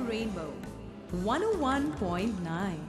Rainbow 101.9.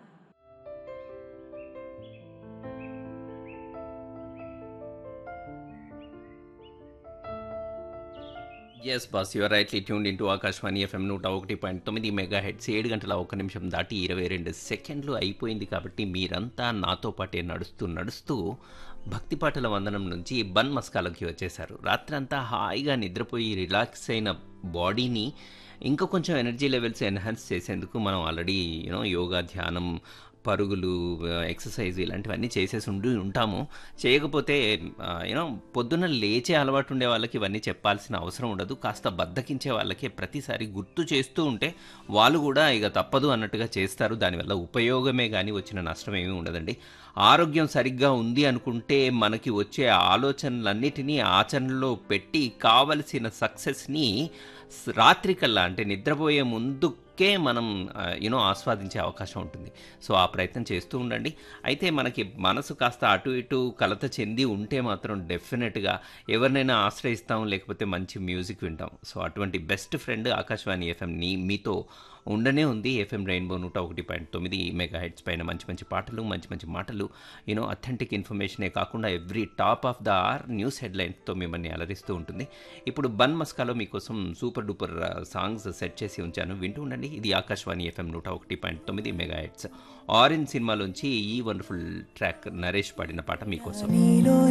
Yes boss your rightly tune into Akashvani FM నూట ఒకటి point తొమ్మిది మెగా హెడ్స్ ఏడు గంటల ఒక నిమిషం దాటి ఇరవై రెండు సెకండ్లు అయిపోయింది కాబట్టి మీరంతా నాతో పాటే నడుస్తూ నడుస్తూ భక్తి పాటల వందనం నుంచి బన్ మస్కాలకి వచ్చేసారు రాత్రంతా హాయిగా నిద్రపోయి రిలాక్స్ అయిన బాడీని ఇంకా కొంచెం ఎనర్జీ లెవెల్స్ ఎన్హాన్స్ చేసేందుకు మనం ఆల్రెడీ యూనో యోగా ధ్యానం పరుగులు ఎక్సర్సైజ్ ఇలాంటివన్నీ చేసేసి ఉండి ఉంటాము చేయకపోతే యూనో పొద్దున్న లేచే అలవాటు ఉండే వాళ్ళకి ఇవన్నీ చెప్పాల్సిన అవసరం ఉండదు కాస్త బద్దకించే వాళ్ళకి ప్రతిసారి గుర్తు చేస్తూ ఉంటే వాళ్ళు కూడా ఇక తప్పదు అన్నట్టుగా చేస్తారు దానివల్ల ఉపయోగమే కానీ వచ్చిన నష్టం ఏమీ ఉండదండి ఆరోగ్యం సరిగ్గా ఉంది అనుకుంటే మనకి వచ్చే ఆలోచనలన్నిటినీ ఆచరణలో పెట్టి కావలసిన సక్సెస్ని రాత్రికల్లా అంటే నిద్రపోయే ముందుకే మనం యూనో ఆస్వాదించే అవకాశం ఉంటుంది సో ఆ ప్రయత్నం చేస్తూ ఉండండి అయితే మనకి మనసు కాస్త అటు ఇటు కలత చెంది ఉంటే మాత్రం డెఫినెట్గా ఎవరినైనా ఆశ్రయిస్తాం లేకపోతే మంచి మ్యూజిక్ వింటాం సో అటువంటి బెస్ట్ ఫ్రెండ్ ఆకాశవాణి ఎఫ్ఎంని మీతో ఉండనే ఉంది ఎఫ్ఎం రెయిన్బో నూట ఒకటి పాయింట్ తొమ్మిది మెగా హెడ్స్ పైన మంచి మంచి పాటలు మంచి మంచి మాటలు యూనో అథెంటిక్ ఇన్ఫర్మేషనే కాకుండా every top of the hour news హెడ్లైన్స్తో మిమ్మల్ని అలరిస్తూ ఉంటుంది ఇప్పుడు బన్ మస్కాలో మీకోసం సూపర్ డూపర్ సాంగ్స్ సెట్ చేసి ఉంచాను వింటూ ఉండండి ఇది ఆకాశవాణి ఎఫ్ఎం నూట ఒకటి పాయింట్ తొమ్మిది మెగా హెడ్స్ ఆరెంజ్ సినిమాలోంచి ఈ వండర్ఫుల్ ట్రాక్ నరేష్ పాడిన పాట మీకోసం నీలో